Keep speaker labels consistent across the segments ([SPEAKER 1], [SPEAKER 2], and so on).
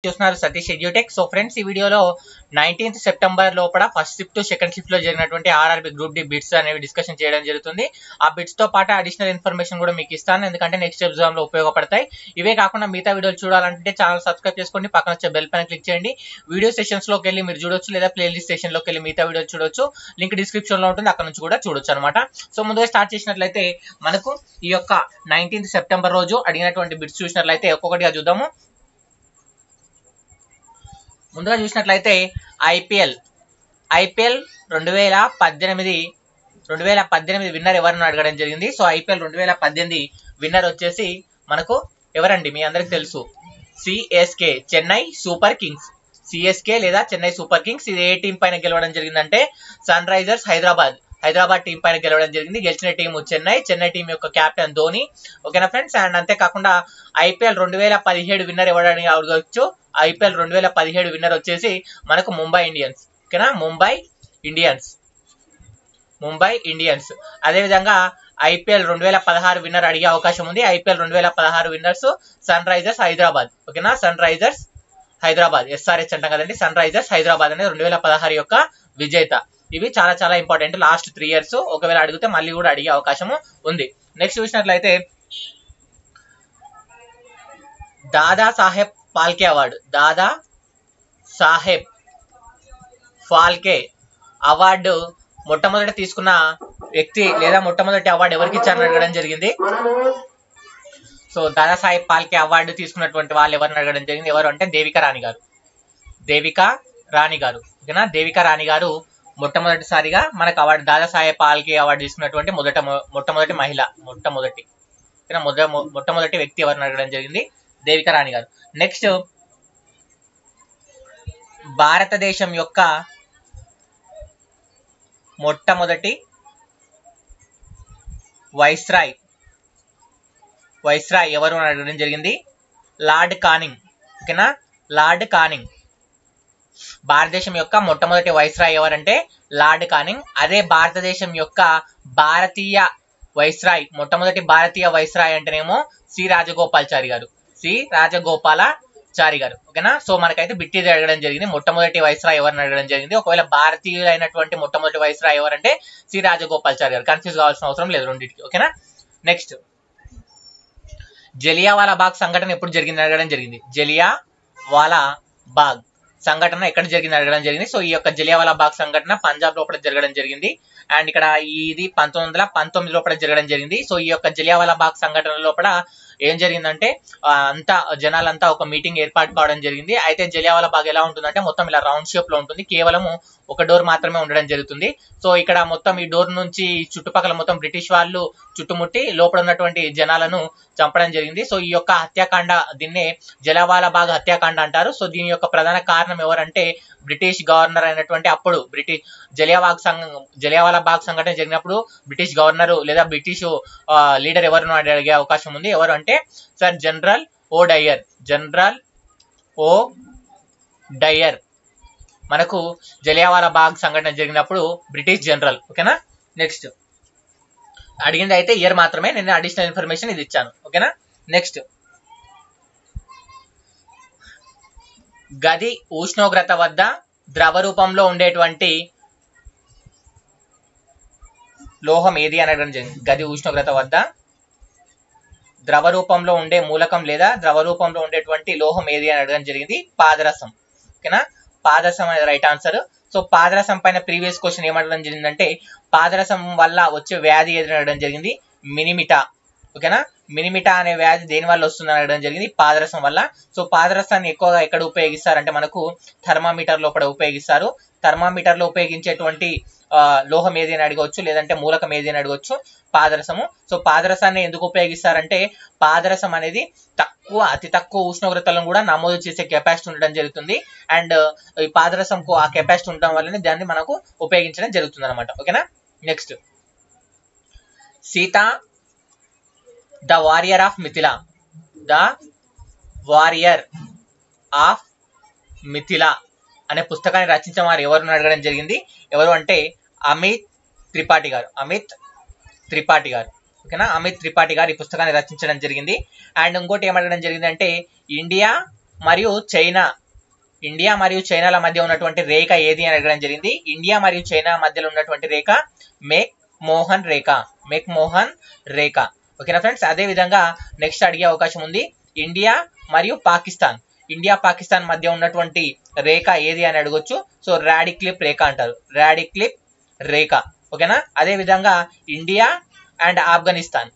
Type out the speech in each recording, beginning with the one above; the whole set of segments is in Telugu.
[SPEAKER 1] చూస్తున్నారు సతీష్ ఎడ్యూటెక్ సో ఫ్రెండ్స్ ఈ వీడియోలో నైన్టీన్త్ సెప్టెంబర్ లోపల ఫస్ట్ షిఫ్ట్ సెకండ్ షిఫ్ట్ లో జరిగినటువంటి ఆర్ఆర్బి గ్రూప్ డి బిట్స్ అనేవి డిస్కషన్ చేయడం జరుగుతుంది ఆ బిట్స్ తో పాటు అడిషనల్ ఇన్ఫర్మేషన్ కూడా మీకు ఇస్తాను ఎందుకంటే నెక్స్ట్ ఎగ్జామ్ లో ఉపయోగపడతాయి ఇవే కాకుండా మిగతా వీడియోలు చూడాలంటే ఛానల్ సబ్స్క్రైబ్ చేసుకోండి పక్కన వచ్చే బెల్ పైన క్లిక్ చేయండి వీడియో సెషన్స్ లోకి వెళ్ళి మీరు చూడొచ్చు లేదా ప్లేలిస్ట్ సెషన్ లోకి వెళ్ళి మిగతా వీడియోలు చూడొచ్చు లింక్ డిస్క్రిప్షన్ లో ఉంటుంది అక్కడ నుంచి కూడా చూడొచ్చు అనమాట సో ముందుగా స్టార్ట్ చేసినట్లయితే మనకు ఈ యొక్క నైన్టీన్త్ సెప్టెంబర్ రోజు అడిగినటువంటి బిట్స్ చూసినట్లయితే ఒక్కొక్కటిగా చూద్దాము ముందుగా చూసినట్లయితే ఐపీఎల్ ఐపీఎల్ రెండు వేల పద్దెనిమిది రెండు వేల పద్దెనిమిది విన్నర్ ఎవరిని అడగడం జరిగింది సో ఐపీఎల్ రెండు వేల పద్దెనిమిది విన్నర్ వచ్చేసి మనకు ఎవరండి మీ అందరికి తెలుసు CSK Chennai Super Kings CSK లేదా చెన్నై సూపర్ కింగ్స్ ఇది ఏ టీం పైన గెలవడం జరిగిందంటే Sunrisers Hyderabad Hyderabad team పైన గెలవడం జరిగింది గెలిచిన టీం చెన్నై చెన్నై టీం యొక్క కెప్టెన్ ధోని ఓకేనా ఫ్రెండ్స్ అండ్ అంతేకాకుండా ఐపీఎల్ రెండు వేల పదిహేడు విన్నర్ ఎవరని అడగవచ్చు ఐపీఎల్ రెండు వేల పదిహేడు విన్నర్ వచ్చేసి మనకు ముంబై ఇండియన్స్ ఓకేనా ముంబై ఇండియన్స్ ముంబై ఇండియన్స్ అదేవిధంగా ఐపీఎల్ రెండు వేల పదహారు విన్నర్ అడిగే అవకాశం ఉంది ఐపీఎల్ రెండు వేల పదహారు విన్నర్స్ సన్ రైజర్స్ హైదరాబాద్ ఓకేనా సన్ రైజర్స్ హైదరాబాద్ ఎస్ఆర్హెచ్ అంటాం కదండి సన్ రైజర్స్ హైదరాబాద్ అనేది రెండు వేల పదహారు యొక్క విజేత ఇవి చాలా చాలా ఇంపార్టెంట్ లాస్ట్ త్రీ ఇయర్స్ ఒకవేళ అడిగితే మళ్ళీ కూడా అడిగే అవకాశము ఉంది నెక్స్ట్ చూసినట్లయితే దాదా సాహెబ్ ఫాల్కే అవార్డు దాదా సాహెబ్ ఫాల్కే అవార్డు మొట్టమొదటి తీసుకున్న వ్యక్తి లేదా మొట్టమొదటి అవార్డు ఎవరికి ఇచ్చారని అడగడం జరిగింది సో దాదాసాహెబ్ పాల్కే అవార్డు తీసుకున్నటువంటి వాళ్ళు ఎవరిని అడగడం జరిగింది ఎవరు అంటే దేవిక రాణి గారు దేవిక రాణి గారు ఓకేనా దేవిక రాణి గారు మొట్టమొదటిసారిగా మనకు అవార్డు దాదాసాహెబ్ పాల్కే అవార్డు తీసుకున్నటువంటి మొదట మొట్టమొదటి మహిళ మొట్టమొదటి ఓకేనా మొదట మొట్టమొదటి వ్యక్తి ఎవరిని అడగడం జరిగింది దేవిక రాణి గారు నెక్స్ట్ భారతదేశం యొక్క మొట్టమొదటి వైస్రాయ్ వైస్రాయ్ ఎవరు అని అడగడం జరిగింది లార్డ్ కానింగ్ ఓకేనా లార్డ్ కానింగ్ భారతదేశం యొక్క మొట్టమొదటి వైస్రాయ్ ఎవరంటే లార్డ్ కానింగ్ అదే భారతదేశం యొక్క భారతీయ వైస్రాయ్ మొట్టమొదటి భారతీయ వైస్రాయ్ అంటేనేమో సి రాజగోపాల్చారి గారు సి రాజగోపాల చారి గారు ఓకేనా సో మనకైతే బిట్టీది అడగడం జరిగింది మొట్టమొదటి వైస్రాయ్ ఎవరిని అడగడం జరిగింది ఒకవేళ భారతీయులైనటువంటి మొట్టమొదటి వైస్రాయ్ ఎవరంటే సి రాజగోపాల్చారి గారు కన్ఫ్యూజ్ కావాల్సిన అవసరం లేదు రెండింటికి ఓకేనా నెక్స్ట్ జలియావాలా బాగ్ సంఘటన ఎప్పుడు జరిగింది అడగడం జరిగింది జలియా వాలా బాగ్ సంఘటన ఎక్కడ జరిగింది అడగడం జరిగింది సో ఈ యొక్క జలియావాలా బాగ్ సంఘటన పంజాబ్ లోపల జరగడం జరిగింది అండ్ ఇక్కడ ఇది పంతొమ్మిది వందల పంతొమ్మిది లోపల జరగడం జరిగింది సో ఈ యొక్క జలియావాలా బాగ్ సంఘటన లోపల ఏం జరిగిందంటే అంతా జనాలంతా ఒక మీటింగ్ ఏర్పాటు కావడం జరిగింది అయితే జలియావాలా బాగ్ ఎలా ఉంటుందంటే మొత్తం ఇలా రౌండ్ షేప్ లో ఉంటుంది కేవలము ఒక డోర్ మాత్రమే ఉండడం జరుగుతుంది సో ఇక్కడ మొత్తం ఈ డోర్ నుంచి చుట్టుపక్కల మొత్తం బ్రిటిష్ వాళ్ళు చుట్టుముట్టి లోపల ఉన్నటువంటి జనాలను చంపడం జరిగింది సో ఈ యొక్క హత్యాకాండ దీన్నే జలవాలా బాగ్ హత్యాకాండ అంటారు సో దీని యొక్క ప్రధాన కారణం ఎవరంటే బ్రిటిష్ గవర్నర్ అయినటువంటి అప్పుడు బ్రిటిష్ జలియాబాగ్ సంఘ జలియావాలా బాగ్ సంఘటన జరిగినప్పుడు బ్రిటిష్ గవర్నర్ లేదా బ్రిటిష్ లీడర్ ఎవరు అడిగే అవకాశం ఉంది ఎవరు అంటే sir General O Dyer General O Dyer మనకు జలియావాలా బాగ్ సంఘటన జరిగినప్పుడు బ్రిటిష్ జనరల్ ఓకేనా నెక్స్ట్ అడిగింది అయితే ఇయర్ మాత్రమే నేను అడిషనల్ ఇన్ఫర్మేషన్ ఇది ఇచ్చాను ఓకేనా నెక్స్ట్ గది ఉష్ణోగ్రత వద్ద ద్రవ రూపంలో ఉండేటువంటి లోహం ఏది అనడం జరిగింది గది ఉష్ణోగ్రత వద్ద ద్రవ రూపంలో ఉండే మూలకం లేదా ద్రవ రూపంలో ఉండేటువంటి లోహం ఏది అని అడగడం జరిగింది పాదరసం ఓకేనా పాదరసం అనేది రైట్ ఆన్సర్ సో పాదరసం పైన ప్రీవియస్ క్వశ్చన్ ఏమడడం జరిగిందంటే పాదరసం వల్ల వచ్చే వ్యాధి ఏది అనడం జరిగింది మినిమిటా ఓకేనా మినిమిటా అనే వ్యాధి దేని వల్ల వస్తుంది అనడం జరిగింది పాదరసం వల్ల సో పాదరసాన్ని ఎక్కువగా ఎక్కడ ఉపయోగిస్తారంటే మనకు థర్మామీటర్ లోపల ఉపయోగిస్తారు థర్మామీటర్ లో ఉపయోగించేటువంటి లోహం ఏది అని అడగవచ్చు లేదంటే మూలకం ఏది అని అడగవచ్చు పాదరసము సో పాదరసాన్ని ఎందుకు ఉపయోగిస్తారంటే పాదరసం అనేది తక్కువ అతి తక్కువ ఉష్ణోగ్రతలను కూడా నమోదు చేసే కెపాసిటీ ఉండడం జరుగుతుంది అండ్ ఈ పాదరసంకు ఆ కెపాసిటీ ఉండడం వల్లనే దాన్ని మనకు ఉపయోగించడం జరుగుతుంది అనమాట ఓకేనా next Sita the warrior of Mithila the warrior of Mithila అనే పుస్తకాన్ని రచించిన వారు ఎవరు అడగడం జరిగింది ఎవరు అంటే అమిత్ త్రిపాఠి గారు అమిత్ త్రిపాఠి గారు ఓకేనా అమిత్ త్రిపాఠి గారు ఈ పుస్తకాన్ని రచించడం జరిగింది అండ్ ఇంకోటి ఏమడగడం జరిగింది అంటే ఇండియా మరియు చైనా ఇండియా మరియు చైనాల మధ్య ఉన్నటువంటి రేఖ ఏది అని అడగడం జరిగింది ఇండియా మరియు చైనా మధ్యలో ఉన్నటువంటి రేఖ మేక్ మోహన్ రేఖ మేక్ మోహన్ రేఖ ఓకేనా ఫ్రెండ్స్ అదే విధంగా నెక్స్ట్ అడిగే అవకాశం ఉంది ఇండియా మరియు పాకిస్తాన్ ఇండియా పాకిస్తాన్ మధ్య ఉన్నటువంటి రేఖ ఏది అని అడగొచ్చు సో రాడిక్లిప్ రేఖ అంటారు రాడిక్లిప్ రేఖ ఓకేనా అదే విధంగా India and Afghanistan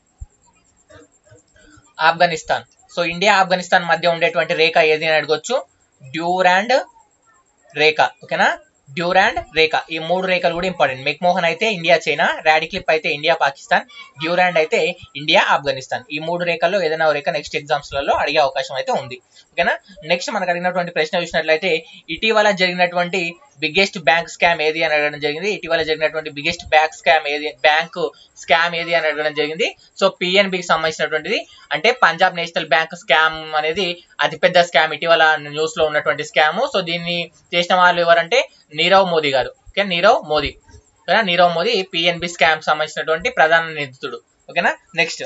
[SPEAKER 1] Afghanistan so India Afghanistan మధ్య ఉండేటువంటి రేఖ ఏది అని అడగొచ్చు డ్యూరాండ్ రేఖ ఓకేనా డ్యూరాండ్ రేఖ ఈ మూడు రేఖలు కూడా ఇంపార్టెంట్ మెక్మోహన్ అయితే ఇండియా చైనా రాడిక్లిప్ అయితే ఇండియా పాకిస్తాన్ డ్యూరాండ్ అయితే ఇండియా ఆఫ్ఘనిస్తాన్ ఈ మూడు రేఖల్లో ఏదైనా ఒక రేఖ నెక్స్ట్ ఎగ్జామ్స్ లలో అడిగే అవకాశం అయితే ఉంది ఓకేనా నెక్స్ట్ మనకు అడిగినటువంటి ప్రశ్న చూసినట్లయితే ఇటీవల జరిగినటువంటి బిగ్గెస్ట్ బ్యాంక్ స్కామ్ ఏది అని అడగడం జరిగింది ఇటీవల జరిగినటువంటి బిగ్గెస్ట్ బ్యాంక్ స్కామ్ ఏది బ్యాంక్ స్కామ్ ఏది అని అడగడం జరిగింది సో పిఎన్బికి సంబంధించినటువంటిది అంటే పంజాబ్ నేషనల్ బ్యాంక్ స్కామ్ అనేది అతిపెద్ద స్కామ్ ఇటీవల న్యూస్ లో ఉన్నటువంటి స్కామ్ సో దీన్ని చేసిన వాళ్ళు ఎవరంటే నీరవ్ మోదీ గారు ఓకే నీరవ్ మోదీ ఓకేనా నీరవ్ మోదీ పిఎన్బి స్కామ్ సంబంధించినటువంటి ప్రధాన నిందితుడు ఓకేనా నెక్స్ట్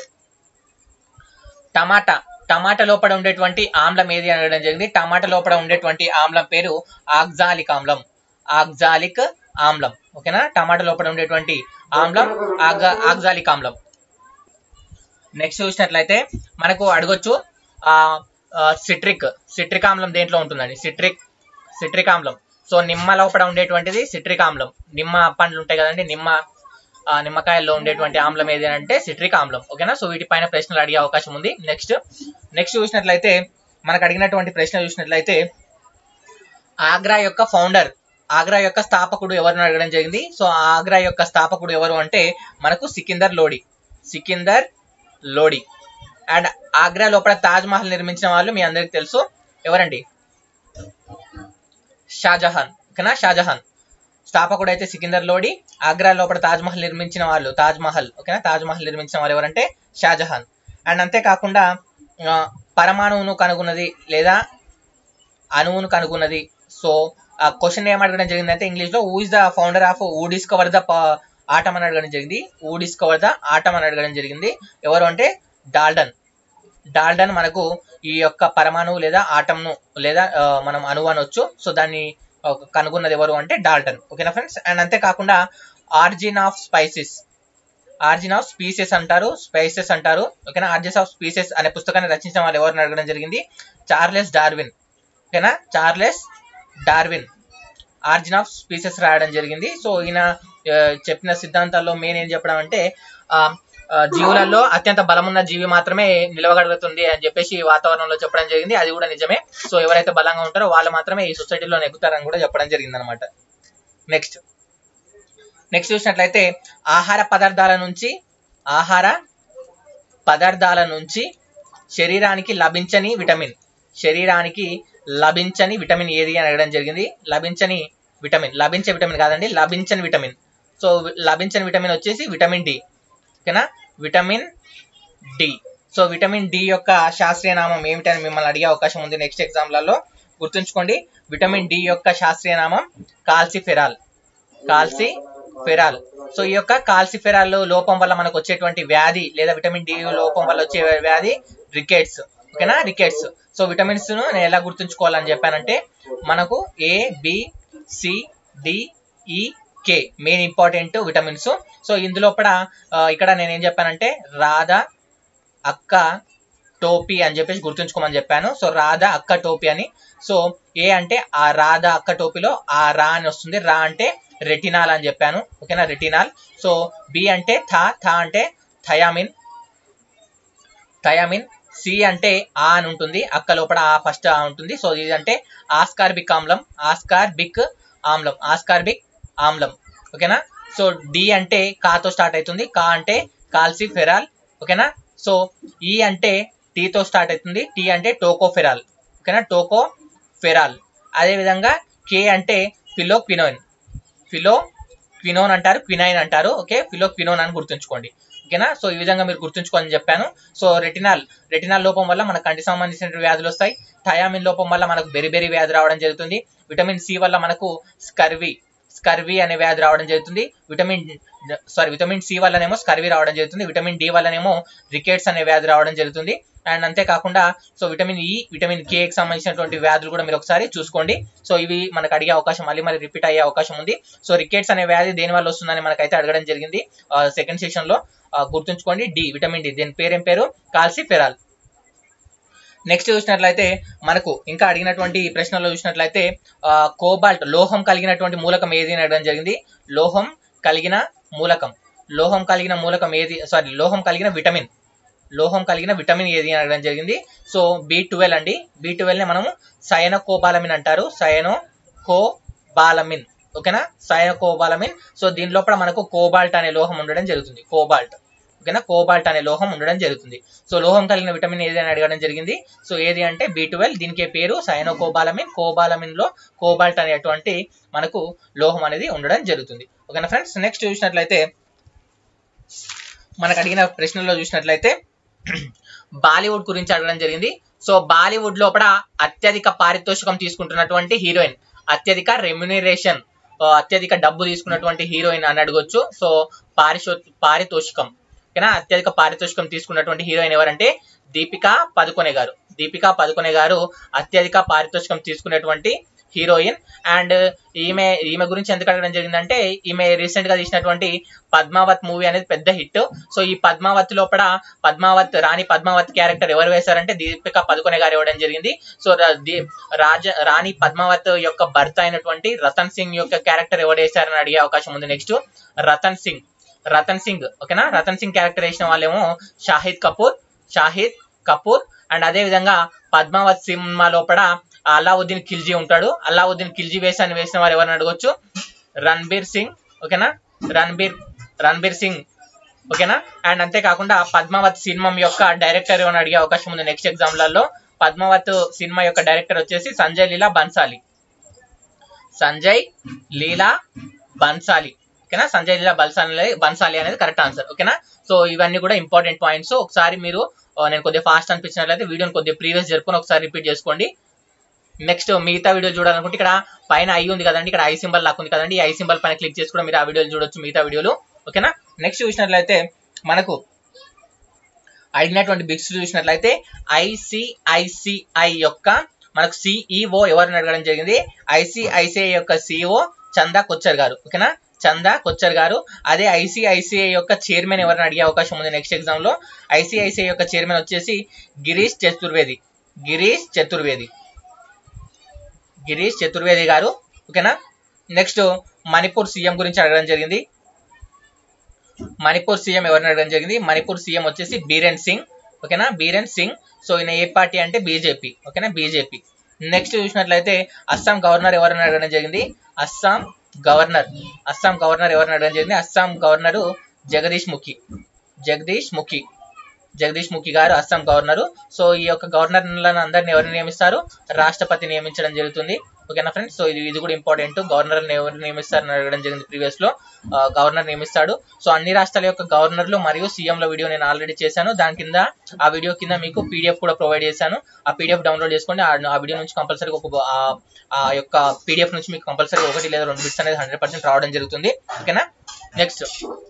[SPEAKER 1] టమాటా టమాటా లోపల ఉండేటువంటి ఆమ్లం ఏది అని అడగడం జరిగింది టమాటా లోపల ఉండేటువంటి ఆమ్లం పేరు ఆక్జాలిక్ ఆమ్లం ఆక్జాలిక్ ఆమ్లం ఓకేనా టమాటా లోపల ఉండేటువంటి ఆమ్లం ఆగ్జా ఆక్జాలిక్ ఆమ్లం నెక్స్ట్ చూసినట్లయితే మనకు అడగొచ్చు ఆ సిట్రిక్ సిట్రిక్ ఆమ్లం దేంట్లో ఉంటుందండి సిట్రిక్ సిట్రిక్ ఆమ్లం సో నిమ్మ లోపల ఉండేటువంటిది సిట్రిక్ ఆమ్లం నిమ్మ పండ్లు ఉంటాయి కదండి నిమ్మ ఆ, నిమ్మకాయల్లో ఉండేటువంటి ఆమ్లం ఏది అని అంటే సిట్రిక్ ఆమ్లం ఓకేనా సో వీటిపైన ప్రశ్నలు అడిగే అవకాశం ఉంది నెక్స్ట్ నెక్స్ట్ చూసినట్లయితే మనకు అడిగినటువంటి ప్రశ్న చూసినట్లయితే ఆగ్రా యొక్క ఫౌండర్ ఆగ్రా యొక్క స్థాపకుడు ఎవరిని అడగడం జరిగింది సో ఆగ్రా యొక్క స్థాపకుడు ఎవరు అంటే మనకు సికిందర్ లోడి సికిందర్ లోడి అండ్ ఆగ్రా లోపల తాజ్ మహల్ నిర్మించిన వాళ్ళు మీ అందరికి తెలుసు ఎవరండి షాజహాన్ ఓకేనా షాజహాన్ స్థాపకుడు అయితే సికిందర్ లోడి ఆగ్రా లోపల తాజ్ మహల్ నిర్మించిన వాళ్ళు తాజ్ మహల్ ఓకేనా తాజ్ మహల్ నిర్మించిన వాళ్ళు ఎవరంటే షాజహాన్ అండ్ అంతేకాకుండా ఆ, పరమాణువును కనుగొన్నది లేదా అణువును కనుగొన్నది సో ఆ క్వశ్చన్ ఏం అడగడం జరిగిందంటే ఇంగ్లీష్ లో who is the founder of uh discover the atom అని అడగడం జరిగింది ఊ డిస్కవర్ ద ఆటం అని అడగడం జరిగింది ఎవరు అంటే డాల్డన్ డాల్డన్ మనకు ఈ యొక్క పరమాణువు లేదా ఆటంను లేదా ఆ, మనం అణువు అనొచ్చు సో దాన్ని ఆ, కనుగొన్నది ఎవరు అంటే డాల్టన్ ఓకేనా ఫ్రెండ్స్ అండ్ అంతేకాకుండా origin of spices origin of species అంటారు స్పైసెస్ అంటారు ఓకేనా ఆర్జిన్స్ ఆఫ్ స్పీసెస్ అనే పుస్తకాన్ని రచించిన వాళ్ళు ఎవరిని అడగడం జరిగింది చార్లెస్ డార్విన్ ఓకేనా Charles Darwin origin of species రాయడం జరిగింది సో ఈయన ఆ, చెప్పిన సిద్ధాంతాల్లో మెయిన్ ఏం చెప్పడం అంటే ఆ, ఆ, జీవులలో అత్యంత బలమున్న జీవి మాత్రమే నిలవగలుగుతుంది అని చెప్పేసి వాతావరణంలో చెప్పడం జరిగింది అది కూడా నిజమే సో ఎవరైతే బలంగా ఉంటారో వాళ్ళు మాత్రమే ఈ సొసైటీలో నెగ్గుతారని కూడా చెప్పడం జరిగింది అనమాట నెక్స్ట్ నెక్స్ట్ చూసినట్లయితే ఆహార పదార్థాల నుంచి ఆహార పదార్థాల నుంచి శరీరానికి లభించని విటమిన్ శరీరానికి లభించని విటమిన్ ఏది అని అడగడం జరిగింది లభించని విటమిన్ లభించే విటమిన్ కాదండి లభించని విటమిన్ సో లభించని విటమిన్ వచ్చేసి విటమిన్ డి ఓకేనా vitamin D so vitamin D యొక్క శాస్త్రీయ నామం ఏమిటని మిమ్మల్ని అడిగే అవకాశం ఉంది నెక్స్ట్ ఎగ్జామ్లలో గుర్తుంచుకోండి విటమిన్ డి యొక్క శాస్త్రీయ నామం కాల్సిఫెరాల్ కాల్సిఫెరాల్ సో ఈ యొక్క కాల్సిఫెరాల్ లోపం వల్ల మనకు వచ్చేటువంటి వ్యాధి లేదా విటమిన్ డి లోపం వల్ల వచ్చే వ్యాధి రికెట్స్ ఓకేనా రికెట్స్ సో విటమిన్స్ ను నేను ఎలా గుర్తుంచుకోవాలని చెప్పానంటే మనకు A B C D E K main important vitamins so ఇందులో కూడా ఆ, ఇక్కడ నేను ఏం చెప్పానంటే రాధా అక్క టోపీ అని చెప్పేసి గుర్తుంచుకోమని చెప్పాను సో రాధా అక్క టోపీ అని సో ఏ అంటే ఆ రాధా అక్క టోపీలో ఆ రా అని వస్తుంది రా అంటే రెటినాల్ అని చెప్పాను ఓకేనా రెటినాల్ సో బి అంటే థా థా అంటే థయామిన్ థయామిన్ సి అంటే ఆ అని ఉంటుంది అక్క లోపల ఆ ఫస్ట్ ఆ ఉంటుంది సో ఇది అంటే ఆస్కార్బిక్ ఆమ్లం ఆస్కార్బిక్ ఆమ్లం ఆస్కార్బిక్ ఆమ్లం ఓకేనా సో డి అంటే కాతో స్టార్ట్ అవుతుంది కా అంటే కాల్సిఫెరాల్ ఓకేనా సో ఈ అంటే టీతో స్టార్ట్ అవుతుంది టీ అంటే టోకోఫెరాల్ ఓకేనా టోకోఫెరాల్ అదేవిధంగా కే అంటే ఫిలోక్వినోయిన్ ఫిలో క్వినోన్ అంటారు క్వినైన్ అంటారు ఓకే ఫిలో క్వినోన్ అని గుర్తుంచుకోండి ఓకేనా సో ఈ విధంగా మీరు గుర్తుంచుకోవాలని చెప్పాను సో రెటినాల్ రెటినాల్ లోపం వల్ల మన కంటి సంబంధించిన వ్యాధులు వస్తాయి థయామిన్ లోపం వల్ల మనకు బెరి బెరి వ్యాధి రావడం జరుగుతుంది విటమిన్ సి వల్ల మనకు స్కర్వీ స్కర్వీ అనే వ్యాధి రావడం జరుగుతుంది విటమిన్ సారీ విటమిన్ సి వల్లనేమో స్కర్వీ రావడం జరుగుతుంది విటమిన్ డి వల్లనేమో రికెట్స్ అనే వ్యాధి రావడం జరుగుతుంది అండ్ అంతేకాకుండా so vitamin E vitamin K కి సంబంధించినటువంటి వ్యాధులు కూడా మీరు ఒకసారి చూసుకోండి సో ఇవి మనకు అడిగే అవకాశం మళ్ళీ మరి రిపీట్ అయ్యే అవకాశం ఉంది సో రికెట్స్ అనే వ్యాధి దేని వల్ల వస్తుందని మనకైతే అడగడం జరిగింది సెకండ్ సెక్షన్ లో ఆ, గుర్తుంచుకోండి డి విటమిన్ డి దీని పేరేం పేరు కాల్సిఫెరాల్ నెక్స్ట్ చూసినట్లయితే మనకు ఇంకా అడిగినటువంటి ప్రశ్నలో చూసినట్లయితే ఆ, కోబాల్ట్ లోహం కలిగినటువంటి మూలకం ఏది అని అడగడం జరిగింది లోహం కలిగిన మూలకం లోహం కలిగిన మూలకం ఏది సారీ లోహం కలిగిన విటమిన్ లోహం కలిగిన విటమిన్ ఏది అని అడగడం జరిగింది సో బి ట్వెల్వ్ అండి బి ట్వెల్వ్ ని మనము సయనో కోబాలమిన్ అంటారు సయనో కోబాలమిన్ ఓకేనా సయనో కోబాలమిన్ సో దీని లోపల మనకు కోబాల్ట్ అనే లోహం ఉండడం జరుగుతుంది కోబాల్ట్ ఓకేనా కోబాల్ట్ అనే లోహం ఉండడం జరుగుతుంది సో లోహం కలిగిన విటమిన్ ఏది అని అడగడం జరిగింది సో ఏది అంటే బి ట్వెల్వ్ దీనికి పేరు సైనో కోబాలమిన్ కోబాలమిన్ లో కోబాల్ట్ అనేటువంటి మనకు లోహం అనేది ఉండడం జరుగుతుంది ఓకేనా ఫ్రెండ్స్ నెక్స్ట్ చూసినట్లయితే మనకు అడిగిన ప్రశ్నలో చూసినట్లయితే బాలీవుడ్ గురించి అడగడం జరిగింది సో బాలీవుడ్ లోపల అత్యధిక పారితోషికం తీసుకుంటున్నటువంటి హీరోయిన్ అత్యధిక రెమ్యునరేషన్ అత్యధిక డబ్బు తీసుకున్నటువంటి హీరోయిన్ అని అడగొచ్చు సో పారిశో పారితోషికం ఓకేనా అత్యధిక పారితోషికం తీసుకున్నటువంటి హీరోయిన్ ఎవరంటే దీపికా పదుకొనే గారు దీపికా పదుకొనే గారు అత్యధిక పారితోషికం తీసుకునేటువంటి హీరోయిన్ అండ్ ఈమె ఈమె గురించి ఎందుకు అడగడం జరిగిందంటే ఈమె రీసెంట్ గా తీసినటువంటి పద్మావత్ మూవీ అనేది పెద్ద హిట్ సో ఈ పద్మావత్ లోపల పద్మావత్ రాణి పద్మావత్ క్యారెక్టర్ ఎవరు వేశారంటే దీపిక పదుకొనే గారు ఇవ్వడం జరిగింది సో ర- ది- రాజ రాణి పద్మావత్ యొక్క భర్త అయినటువంటి రతన్ సింగ్ యొక్క క్యారెక్టర్ ఎవరు వేశారని అడిగే అవకాశం ఉంది నెక్స్ట్ రతన్ సింగ్ రతన్ సింగ్ ఓకేనా రతన్ సింగ్ క్యారెక్టర్ వేసిన వాళ్ళేమో షాహిద్ కపూర్ షాహిద్ కపూర్ అండ్ అదే విధంగా పద్మావత్ సినిమా లోపల అలావుద్దీన్ ఖిల్జీ ఉంటాడు అలావుద్దీన్ ఖిల్జీ వేషాన్ని వేసిన వారు ఎవరిని అడగొచ్చు రణ్బీర్ సింగ్ ఓకేనా రణ్బీర్ రణ్బీర్ సింగ్ ఓకేనా అండ్ అంతేకాకుండా పద్మావత్ సినిమా యొక్క డైరెక్టర్ ఏమైనా అడిగే అవకాశం ఉంది నెక్స్ట్ ఎగ్జామ్లలో పద్మావత్ సినిమా యొక్క డైరెక్టర్ వచ్చేసి సంజయ్ లీలా బన్సాలి సంజయ్ లీలా బన్సాలి ఓకేనా సంజయ్ లీలా బన్సాలి బన్సాలి అనేది కరెక్ట్ ఆన్సర్ ఓకేనా సో ఇవన్నీ కూడా ఇంపార్టెంట్ పాయింట్స్ ఒకసారి మీరు ఆ, నేను కొద్దిగా ఫాస్ట్ అనిపించినట్లయితే వీడియోని కొద్దిగా ప్రీవియస్ జరుపుకొని ఒకసారి రిపీట్ చేసుకోండి నెక్స్ట్ మిగతా వీడియో చూడాలనుకుంటే ఇక్కడ పైన ఐ ఉంది కదండి ఇక్కడ ఐ సింబల్ లాక్ ఉంది కదండి ఈ ఐ సింబల్ పైన క్లిక్ చేసి కూడా మీరు ఆ వీడియోలు చూడొచ్చు మిగతా వీడియోలు ఓకేనా నెక్స్ట్ చూసినట్లయితే మనకు అడిగినటువంటి బిట్స్ చూసినట్లయితే ఐసిఐసిఐ యొక్క మనకు సిఈఓ ఎవరిని అడగడం జరిగింది ఐసిఐసిఐ యొక్క సిఇఓ చందా కొచ్చర్ గారు ఓకేనా చందా కొచ్చర్ గారు అదే ఐసిఐసిఐ యొక్క చైర్మన్ ఎవరిని అడిగే అవకాశం ఉంది నెక్స్ట్ ఎగ్జామ్ లో ఐసిఐసిఐ యొక్క చైర్మన్ వచ్చేసి గిరీష్ చతుర్వేది గిరీష్ చతుర్వేది గిరీష్ చతుర్వేది గారు ఓకేనా నెక్స్ట్ మణిపూర్ సీఎం గురించి అడగడం జరిగింది మణిపూర్ సీఎం ఎవరిని అడగడం జరిగింది మణిపూర్ సీఎం వచ్చేసి బీరెన్ సింగ్ ఓకేనా బీరెన్ సింగ్ సో ఈయన ఏ పార్టీ అంటే బీజేపీ ఓకేనా బీజేపీ నెక్స్ట్ చూసినట్లయితే అస్సాం గవర్నర్ ఎవరిని అడగడం జరిగింది అస్సాం గవర్నర్ అస్సాం గవర్నర్ ఎవరిని అడగడం జరిగింది అస్సాం గవర్నరు జగదీష్ ముఖి జగదీష్ ముఖి జగదీష్ ముఖి గారు అస్సాం గవర్నరు సో ఈ యొక్క గవర్నర్లను అందరిని ఎవరిని నియమిస్తారు రాష్ట్రపతి నియమించడం జరుగుతుంది ఓకేనా ఫ్రెండ్స్ సో ఇది ఇది కూడా ఇంపార్టెంట్ గవర్నర్ ఎవరు నియమిస్తారని అడగడం జరిగింది ప్రీవియస్ లో ఆ, గవర్నర్ నియమిస్తాడు సో అన్ని రాష్ట్రాల యొక్క గవర్నర్లు మరియు సీఎంల వీడియో నేను ఆల్రెడీ చేశాను దాని కింద ఆ వీడియో కింద మీకు పీడిఎఫ్ కూడా ప్రొవైడ్ చేశాను ఆ పీడిఎఫ్ డౌన్లోడ్ చేసుకోండి ఆ ఆ వీడియో నుంచి కంపల్సరీ ఒక ఆ- ఆ యొక్క పీడిఎఫ్ నుంచి మీకు కంపల్సరీ ఒకటి లేదా రెండు బిట్స్ అనేది హండ్రెడ్ పర్సెంట్ రావడం జరుగుతుంది ఓకేనా నెక్స్ట్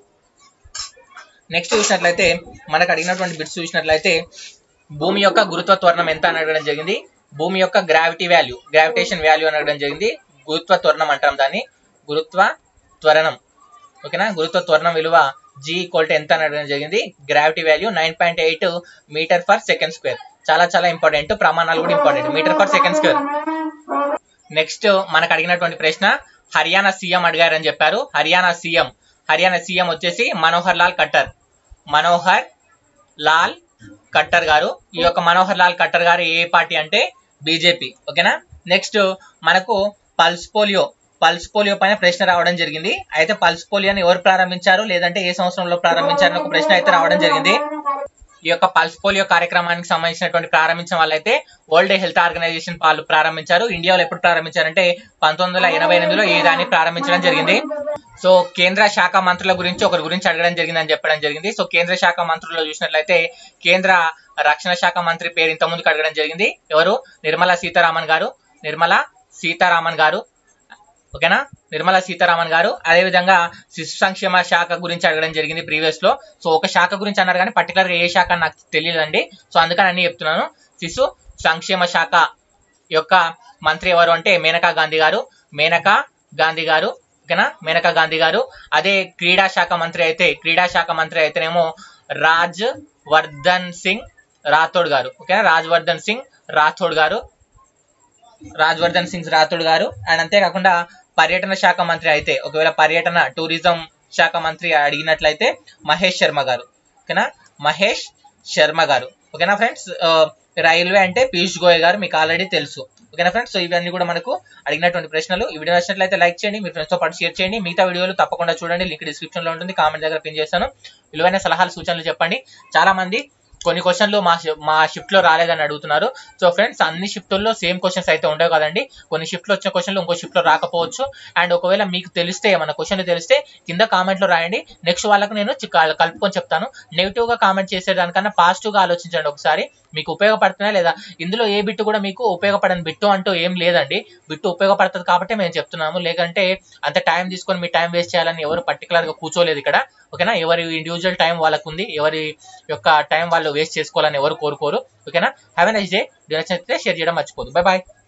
[SPEAKER 1] నెక్స్ట్ చూసినట్లయితే మనకు అడిగినటువంటి బిట్స్ చూసినట్లయితే భూమి యొక్క గురుత్వ త్వరణం ఎంత అని అడగడం జరిగింది భూమి యొక్క గ్రావిటీ వాల్యూ గ్రావిటేషన్ వాల్యూ అని అడగడం జరిగింది గురుత్వ త్వరణం అంటాం దాన్ని గురుత్వ త్వరణం ఓకేనా గురుత్వ త్వరణం విలువ జీ ఈక్వల్ టు ఎంత అని అడగడం జరిగింది gravity value nine point eight metre per second square చాలా చాలా ఇంపార్టెంట్ ప్రమాణాలు కూడా important metre per second square next మనకు అడిగినటువంటి ప్రశ్న హర్యానా సీఎం అడిగారని చెప్పారు హర్యానా సీఎం హర్యానా సీఎం వచ్చేసి మనోహర్ లాల్ ఖట్టర్ మనోహర్ లాల్ ఖట్టర్ గారు ఈ యొక్క మనోహర్ లాల్ ఖట్టర్ గారు ఏ పార్టీ అంటే బీజేపీ ఓకేనా నెక్స్ట్ మనకు పల్స్ పోలియో పల్స్ పోలియో పైన ప్రశ్న రావడం జరిగింది అయితే పల్స్ పోలియోని ఎవరు ప్రారంభించారు లేదంటే ఏ సంవత్సరంలో ప్రారంభించారు అని ఒక ప్రశ్న అయితే రావడం జరిగింది ఈ యొక్క పల్స్ పోలియో కార్యక్రమానికి సంబంధించినటువంటి ప్రారంభించిన వాళ్ళైతే వరల్డ్ హెల్త్ ఆర్గనైజేషన్ వాళ్ళు ప్రారంభించారు ఇండియాలో ఎప్పుడు ప్రారంభించారంటే పంతొమ్మిది వందల ఎనభై ఎనిమిదిలో ఈ దాన్ని ప్రారంభించడం జరిగింది సో కేంద్ర శాఖ మంత్రుల గురించి ఒకరి గురించి అడగడం జరిగిందని చెప్పడం జరిగింది సో కేంద్ర శాఖ మంత్రుల్లో చూసినట్లయితే కేంద్ర రక్షణ శాఖ మంత్రి పేరు ఇంత ముందుకు అడగడం జరిగింది ఎవరు నిర్మలా సీతారామన్ గారు నిర్మలా సీతారామన్ గారు ఓకేనా నిర్మలా సీతారామన్ గారు అదేవిధంగా శిశు సంక్షేమ శాఖ గురించి అడగడం జరిగింది ప్రీవియస్ లో సో ఒక శాఖ గురించి అన్నారు కానీ పర్టికులర్ గా ఏ శాఖ అని నాకు తెలియదండి సో అందుకని అన్ని చెప్తున్నాను శిశు సంక్షేమ శాఖ యొక్క మంత్రి ఎవరు అంటే మేనకా గాంధీ గారు మేనకా గాంధీ గారు ఓకేనా మేనకా గాంధీ గారు అదే క్రీడా శాఖ మంత్రి అయితే క్రీడా శాఖ మంత్రి అయితేనేమో రాజ్ వర్ధన్ సింగ్ రాథోడ్ గారు ఓకేనా రాజ్వర్ధన్ సింగ్ రాథోడ్ గారు రాజ్వర్ధన్ సింగ్ రాథోడ్ గారు అండ్ అంతేకాకుండా పర్యటన శాఖ మంత్రి అయితే ఒకవేళ పర్యటన టూరిజం శాఖ మంత్రి అడిగినట్లయితే మహేష్ శర్మ గారు ఓకేనా మహేష్ శర్మ గారు ఓకేనా ఫ్రెండ్స్ రైల్వే అంటే పీయూష్ గోయల్ గారు మీకు ఆల్రెడీ తెలుసు ఓకేనా ఫ్రెండ్స్ సో ఇవన్నీ కూడా మనకు అడిగినటువంటి ప్రశ్నలు ఈ వీడియో నచ్చినట్లయితే లైక్ చేయండి మీ ఫ్రెండ్స్ తో పాటు షేర్ చేయండి మిగతా వీడియోలు తప్పకుండా చూడండి లింక్ డిస్క్రిప్షన్ లో ఉంటుంది కామెంట్ దగ్గర పిన్ చేస్తాను విలువైన సలహాలు సూచనలు చెప్పండి చాలా మంది కొన్ని క్వశ్చన్లు మా షి- మా షిఫ్ట్ లో రాలేదని అడుగుతున్నారు సో ఫ్రెండ్స్ అన్ని షిఫ్టుల్లో సేమ్ క్వశ్చన్స్ అయితే ఉండవు కదండి కొన్ని షిఫ్ట్ లో వచ్చిన క్వశ్చన్లు ఇంకో షిఫ్ట్ లో రాకపోవచ్చు అండ్ ఒకవేళ మీకు తెలిస్తే ఏమన్నా క్వశ్చన్లు తెలిస్తే కింద కామెంట్ లో రాయండి నెక్స్ట్ వాళ్ళకు నేను చి- కల్- కలుపుకొని చెప్తాను నెగిటివ్ గా కామెంట్ చేసేదానికన్నా పాజిటివ్ గా ఆలోచించండి ఒకసారి మీకు ఉపయోగపడుతున్నా లేదా ఇందులో ఏ బిట్టు కూడా మీకు ఉపయోగపడని బిట్టు అంటూ ఏం లేదండి బిట్టు ఉపయోగపడుతుంది కాబట్టి మేము చెప్తున్నాము లేకంటే అంత టైం తీసుకొని మీ టైం వేస్ట్ చేయాలని ఎవరు పర్టికులర్ గా కూర్చోలేదు ఇక్కడ ఓకేనా ఎవరి ఇండివిజువల్ టైం వాళ్ళకు ఉంది ఎవరి యొక్క టైం వాళ్ళు వేస్ట్ చేసుకోవాలని ఎవరు కోరుకోరు ఓకేనా హ్యావ్ ఎ నైస్ డే నచ్చితే షేర్ చేయడం మర్చిపోదు బై బాయ్